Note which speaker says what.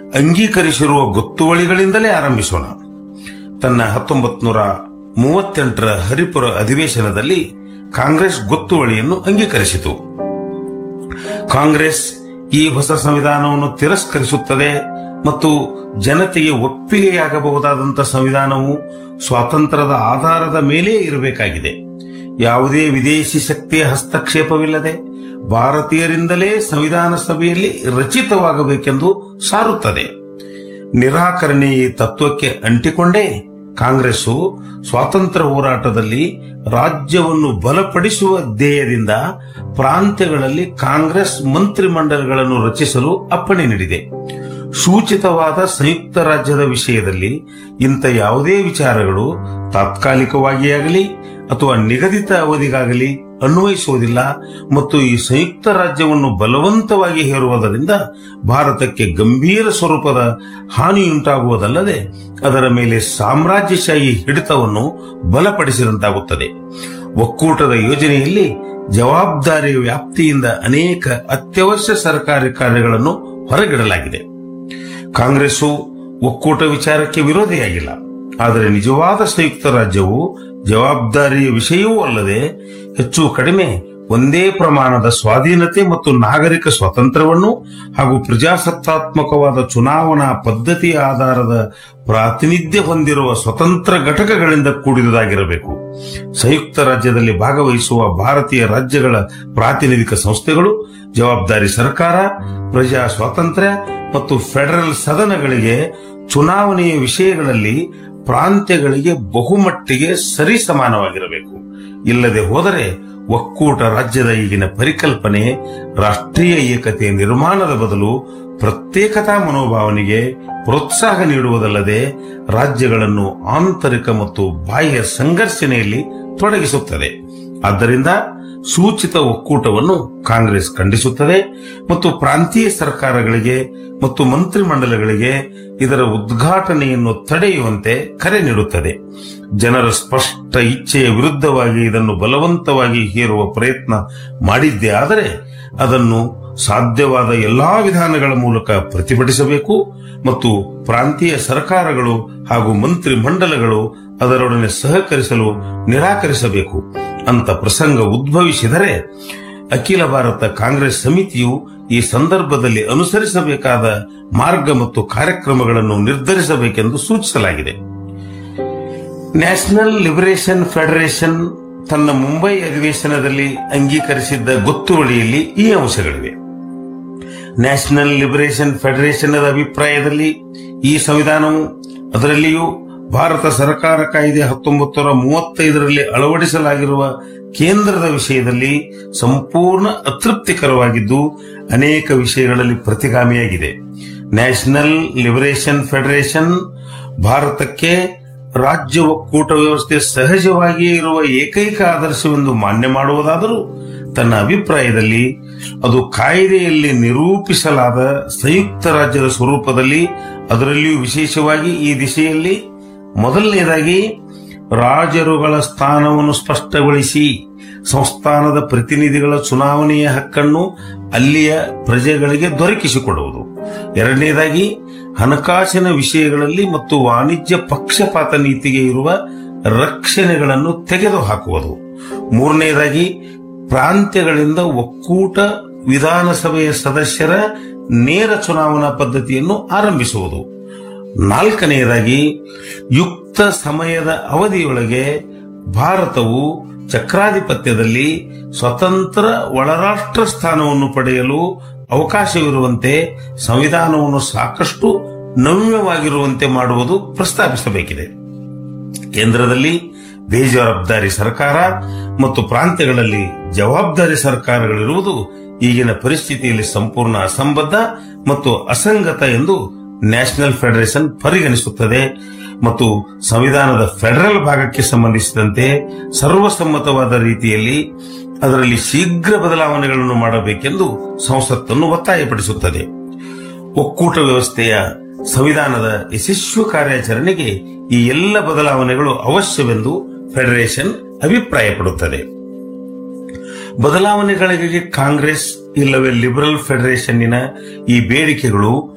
Speaker 1: ಅಂಗೀಕರಿಸಿರುವ ಗೊತ್ತುವಳಿಗಳಿಂದಲೇ ಆರಂಭಿಸೋಣ ತನ್ನ ಹತ್ತೊಂಬತ್ತು ನೂರ ಮೂವತ್ತೆಂಟರ ಹರಿಪುರ ಅಧಿವೇಶನದಲ್ಲಿ ಕಾಂಗ್ರೆಸ್ ಗೊತ್ತುವಳಿಯನ್ನು ಅಂಗೀಕರಿಸಿತು ಕಾಂಗ್ರೆಸ್ ಈ ಹೊಸ ಸಂವಿಧಾನವನ್ನು ತಿರಸ್ಕರಿಸುತ್ತದೆ ಮತ್ತು ಜನತೆಗೆ ಒಪ್ಪಿಗೆಯಾಗಬಹುದಾದಂಥ ಸಂವಿಧಾನವು ಸ್ವಾತಂತ್ರ್ಯದ ಆಧಾರದ ಮೇಲೆ ಇರಬೇಕಾಗಿದೆ ಯಾವುದೇ ವಿದೇಶಿ ಶಕ್ತಿಯ ಹಸ್ತಕ್ಷೇಪವಿಲ್ಲದೆ ಭಾರತೀಯರಿಂದಲೇ ಸಂವಿಧಾನ ಸಭೆಯಲ್ಲಿ ರಚಿತವಾಗಬೇಕೆಂದು ಸಾರುತ್ತದೆ ನಿರಾಕರಣೆ ಈ ತತ್ವಕ್ಕೆ ಅಂಟಿಕೊಂಡೇ ಕಾಂಗ್ರೆಸ್ಸು ಸ್ವಾತಂತ್ರ್ಯ ಹೋರಾಟದಲ್ಲಿ ರಾಜ್ಯವನ್ನು ಬಲಪಡಿಸುವ ಧ್ಯೇಯದಿಂದ ಪ್ರಾಂತ್ಯಗಳಲ್ಲಿ ಕಾಂಗ್ರೆಸ್ ಮಂತ್ರಿಮಂಡಲಗಳನ್ನು ರಚಿಸಲು ಅಪ್ಪಣೆ ನೀಡಿದೆ ಸೂಚಿತವಾದ ಸಂಯುಕ್ತ ರಾಜ್ಯದ ವಿಷಯದಲ್ಲಿ ಇಂಥ ಯಾವುದೇ ವಿಚಾರಗಳು ತಾತ್ಕಾಲಿಕವಾಗಿ ಆಗಲಿ ಅಥವಾ ನಿಗದಿತ ಅವಧಿಗಾಗಲಿ ಅನ್ವಯಿಸುವುದಿಲ್ಲ ಮತ್ತು ಈ ಸಂಯುಕ್ತ ರಾಜ್ಯವನ್ನು ಬಲವಂತವಾಗಿ ಹೇರುವುದರಿಂದ ಭಾರತಕ್ಕೆ ಗಂಭೀರ ಸ್ವರೂಪದ ಹಾನಿಯುಂಟಾಗುವುದಲ್ಲದೆ ಅದರ ಮೇಲೆ ಸಾಮ್ರಾಜ್ಯಶಾಹಿ ಹಿಡಿತವನ್ನು ಬಲಪಡಿಸಿದಂತಾಗುತ್ತದೆ ಒಕ್ಕೂಟದ ಯೋಜನೆಯಲ್ಲಿ ಜವಾಬ್ದಾರಿಯ ವ್ಯಾಪ್ತಿಯಿಂದ ಅನೇಕ ಅತ್ಯವಶ್ಯ ಸರ್ಕಾರಿ ಕಾರ್ಯಗಳನ್ನು ಹೊರಗಿಡಲಾಗಿದೆ ಕಾಂಗ್ರೆಸ್ಸು ಒಕ್ಕೂಟ ವಿಚಾರಕ್ಕೆ ವಿರೋಧಿಯಾಗಿಲ್ಲ ಆದರೆ ನಿಜವಾದ ಸಂಯುಕ್ತ ರಾಜ್ಯವು ಜವಾಬ್ದಾರಿಯ ವಿಷಯವೂ ಅಲ್ಲದೆ ಹೆಚ್ಚು ಕಡಿಮೆ ಒಂದೇ ಪ್ರಮಾಣದ ಸ್ವಾಧೀನತೆ ಮತ್ತು ನಾಗರಿಕ ಸ್ವಾತಂತ್ರ್ಯವನ್ನು ಹಾಗೂ ಪ್ರಜಾಸತ್ತಾತ್ಮಕವಾದ ಚುನಾವಣಾ ಪದ್ಧತಿಯ ಆಧಾರದ ಪ್ರಾತಿನಿಧ್ಯ ಹೊಂದಿರುವ ಸ್ವತಂತ್ರ ಘಟಕಗಳಿಂದ ಕೂಡಿದುದಾಗಿರಬೇಕು ಸಂಯುಕ್ತ ರಾಜ್ಯದಲ್ಲಿ ಭಾಗವಹಿಸುವ ಭಾರತೀಯ ರಾಜ್ಯಗಳ ಪ್ರಾತಿನಿಧಿಕ ಸಂಸ್ಥೆಗಳು ಜವಾಬ್ದಾರಿ ಸರ್ಕಾರ ಪ್ರಜಾ ಸ್ವಾತಂತ್ರ್ಯ ಮತ್ತು ಫೆಡರಲ್ ಸದನಗಳಿಗೆ ಚುನಾವಣೆಯ ವಿಷಯಗಳಲ್ಲಿ ಪ್ರಾಂತ್ಯಗಳಿಗೆ ಬಹುಮಟ್ಟಿಗೆ ಸರಿಸಮಾನವಾಗಿರಬೇಕು ಇಲ್ಲದೆ ಹೋದರೆ ಒಕ್ಕೂಟ ರಾಜ್ಯದ ಈಗಿನ ಪರಿಕಲ್ಪನೆ ರಾಷ್ಟ್ರೀಯ ಏಕತೆ ನಿರ್ಮಾಣದ ಬದಲು ಪ್ರತ್ಯೇಕತಾ ಮನೋಭಾವನೆಗೆ ಪ್ರೋತ್ಸಾಹ ನೀಡುವುದಲ್ಲದೆ ರಾಜ್ಯಗಳನ್ನು ಆಂತರಿಕ ಮತ್ತು ಬಾಹ್ಯ ಸಂಘರ್ಷಣೆಯಲ್ಲಿ ತೊಡಗಿಸುತ್ತದೆ ಆದ್ದರಿಂದ ಸೂಚಿತ ಒಕ್ಕೂಟವನ್ನು ಕಾಂಗ್ರೆಸ್ ಖಂಡಿಸುತ್ತದೆ ಮತ್ತು ಪ್ರಾಂತೀಯ ಸರ್ಕಾರಗಳಿಗೆ ಮತ್ತು ಮಂತ್ರಿಮಂಡಲಗಳಿಗೆ ಇದರ ಉದ್ಘಾಟನೆಯನ್ನು ತಡೆಯುವಂತೆ ಕರೆ ನೀಡುತ್ತದೆ ಜನರ ಸ್ಪಷ್ಟ ಇಚ್ಛೆಯ ವಿರುದ್ಧವಾಗಿ ಇದನ್ನು ಬಲವಂತವಾಗಿ ಹೇರುವ ಪ್ರಯತ್ನ ಮಾಡಿದ್ದೇ ಆದರೆ ಅದನ್ನು ಸಾಧ್ಯವಾದ ಎಲ್ಲಾ ವಿಧಾನಗಳ ಮೂಲಕ ಪ್ರತಿಭಟಿಸಬೇಕು ಮತ್ತು ಪ್ರಾಂತೀಯ ಸರ್ಕಾರಗಳು ಹಾಗೂ ಮಂತ್ರಿ ಮಂಡಲಗಳು ಅದರೊಡನೆ ಸಹಕರಿಸಲು ನಿರಾಕರಿಸಬೇಕು ಅಂತ ಪ್ರಸಂಗ ಉದ್ಭವಿಸಿದರೆ ಅಖಿಲ ಭಾರತ ಕಾಂಗ್ರೆಸ್ ಸಮಿತಿಯು ಈ ಸಂದರ್ಭದಲ್ಲಿ ಅನುಸರಿಸಬೇಕಾದ ಮಾರ್ಗ ಮತ್ತು ಕಾರ್ಯಕ್ರಮಗಳನ್ನು ನಿರ್ಧರಿಸಬೇಕೆಂದು ಸೂಚಿಸಲಾಗಿದೆ ನ್ಯಾಷನಲ್ ಲಿಬರೇಷನ್ ಫೆಡರೇಷನ್ ತನ್ನ ಮುಂಬೈ ಅಧಿವೇಶನದಲ್ಲಿ ಅಂಗೀಕರಿಸಿದ್ದ ಗೊತ್ತುವಳಿಯಲ್ಲಿ ಈ ಅಂಶಗಳಿವೆ ನ್ಯಾಷನಲ್ ಲಿಬರೇಷನ್ ಫೆಡರೇಷನ್ ಅಭಿಪ್ರಾಯದಲ್ಲಿ ಈ ಸಂವಿಧಾನವು ಅದರಲ್ಲಿಯೂ ಭಾರತ ಸರ್ಕಾರ ಕಾಯ್ದೆ ಹತ್ತೊಂಬತ್ತು ನೂರ ಮೂವತ್ತೈದರಲ್ಲಿ ಅಳವಡಿಸಲಾಗಿರುವ ಕೇಂದ್ರದ ವಿಷಯದಲ್ಲಿ ಸಂಪೂರ್ಣ ಅತೃಪ್ತಿಕರವಾಗಿದ್ದು ಅನೇಕ ವಿಷಯಗಳಲ್ಲಿ ಪ್ರತಿಗಾಮಿಯಾಗಿದೆ ನ್ಯಾಷನಲ್ ಲಿಬರೇಷನ್ ಫೆಡರೇಷನ್ ಭಾರತಕ್ಕೆ ರಾಜ್ಯ ಒಕ್ಕೂಟ ವ್ಯವಸ್ಥೆ ಸಹಜವಾಗಿಯೇ ಇರುವ ಏಕೈಕ ಆದರ್ಶವೆಂದು ಮಾನ್ಯ ಮಾಡುವುದಾದರೂ ತನ್ನ ಅಭಿಪ್ರಾಯದಲ್ಲಿ ಅದು ಕಾಯ್ದೆಯಲ್ಲಿ ನಿರೂಪಿಸಲಾದ ಸಂಯುಕ್ತ ರಾಜ್ಯದ ಸ್ವರೂಪದಲ್ಲಿ ಅದರಲ್ಲಿಯೂ ವಿಶೇಷವಾಗಿ ಈ ದಿಶೆಯಲ್ಲಿ ಮೊದಲನೇದಾಗಿ ರಾಜರುಗಳ ಸ್ಥಾನವನ್ನು ಸ್ಪಷ್ಟಗೊಳಿಸಿ ಸಂಸ್ಥಾನದ ಪ್ರತಿನಿಧಿಗಳ ಚುನಾವಣೆಯ ಹಕ್ಕನ್ನು ಅಲ್ಲಿಯ ಪ್ರಜೆಗಳಿಗೆ ದೊರಕಿಸಿಕೊಡುವುದು ಎರಡನೇದಾಗಿ ಹಣಕಾಸಿನ ವಿಷಯಗಳಲ್ಲಿ ಮತ್ತು ವಾಣಿಜ್ಯ ಪಕ್ಷಪಾತ ನೀತಿಗೆ ಇರುವ ರಕ್ಷಣೆಗಳನ್ನು ತೆಗೆದುಹಾಕುವುದು ಮೂರನೇದಾಗಿ ಪ್ರಾಂತ್ಯಗಳಿಂದ ಒಕ್ಕೂಟ ವಿಧಾನಸಭೆಯ ಸದಸ್ಯರ ನೇರ ಚುನಾವಣಾ ಪದ್ಧತಿಯನ್ನು ಆರಂಭಿಸುವುದು ನಾಲ್ಕನೆಯದಾಗಿ ಯುಕ್ತ ಸಮಯದ ಅವಧಿಯೊಳಗೆ ಭಾರತವು ಚಕ್ರಾಧಿಪತ್ಯದಲ್ಲಿ ಸ್ವತಂತ್ರ ಒಳರಾಷ್ಟ್ರ ಸ್ಥಾನವನ್ನು ಪಡೆಯಲು ಅವಕಾಶವಿರುವಂತೆ ಸಂವಿಧಾನವನ್ನು ಸಾಕಷ್ಟು ನವ್ಯವಾಗಿರುವಂತೆ ಮಾಡುವುದು ಪ್ರಸ್ತಾಪಿಸಬೇಕಿದೆ ಕೇಂದ್ರದಲ್ಲಿ ಬೇಜವಾಬ್ದಾರಿ ಸರ್ಕಾರ ಮತ್ತು ಪ್ರಾಂತ್ಯಗಳಲ್ಲಿ ಜವಾಬ್ದಾರಿ ಸರ್ಕಾರಗಳಿರುವುದು ಈಗಿನ ಪರಿಸ್ಥಿತಿಯಲ್ಲಿ ಸಂಪೂರ್ಣ ಅಸಂಬದ್ಧ ಮತ್ತು ಅಸಂಗತ ಎಂದು ನ್ಯಾಷನಲ್ ಫೆಡರೇಷನ್ ಪರಿಗಣಿಸುತ್ತದೆ ಮತ್ತು ಸಂವಿಧಾನದ ಫೆಡರಲ್ ಭಾಗಕ್ಕೆ ಸಂಬಂಧಿಸಿದಂತೆ ಸರ್ವಸಮ್ಮತವಾದ ರೀತಿಯಲ್ಲಿ ಅದರಲ್ಲಿ ಶೀಘ್ರ ಬದಲಾವಣೆಗಳನ್ನು ಮಾಡಬೇಕೆಂದು ಸಂಸತ್ತನ್ನು ಒತ್ತಾಯಪಡಿಸುತ್ತದೆ ಒಕ್ಕೂಟ ವ್ಯವಸ್ಥೆಯ ಸಂವಿಧಾನದ ಯಶಸ್ವಿ ಕಾರ್ಯಾಚರಣೆಗೆ ಈ ಎಲ್ಲ ಬದಲಾವಣೆಗಳು ಅವಶ್ಯವೆಂದು ಫೆಡರೇಷನ್ ಅಭಿಪ್ರಾಯಪಡುತ್ತದೆ ಬದಲಾವಣೆಗಳಿಗೆ ಕಾಂಗ್ರೆಸ್ ಇಲ್ಲವೇ ಲಿಬರಲ್ ಫೆಡರೇಷನ್ನಿನ ಈ ಬೇಡಿಕೆಗಳು